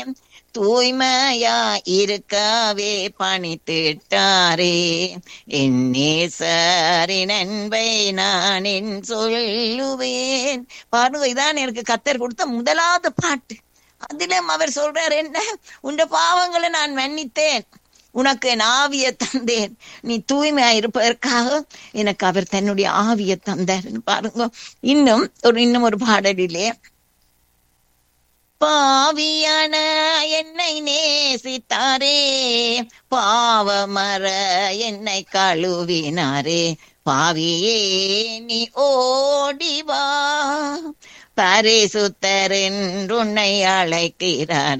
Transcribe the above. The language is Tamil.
தூய்மையா இருக்கவே பணித்திட்டாரே என் நேசரின் அன்பை நான் என் சொல்லுவேன் பாருங்க இதான் எனக்கு கத்தர் கொடுத்த முதலாவது பாட்டு அதிலும் அவர் சொல்றார் என்ன உண்ட பாவங்களை நான் மன்னித்தேன் உனக்கு என் ஆவியை தந்தேன் நீ தூய்மையா இருப்பதற்காக எனக்கு அவர் தன்னுடைய ஆவியை தந்தார் பாருங்க இன்னும் ஒரு இன்னும் ஒரு பாடலிலே பாவியான என்னை நேசித்தாரே பாவமர என்னை கழுவினாரே பாவியே நீ ஓடிவா பரிசுத்தர் உன்னை அழைக்கிறாரே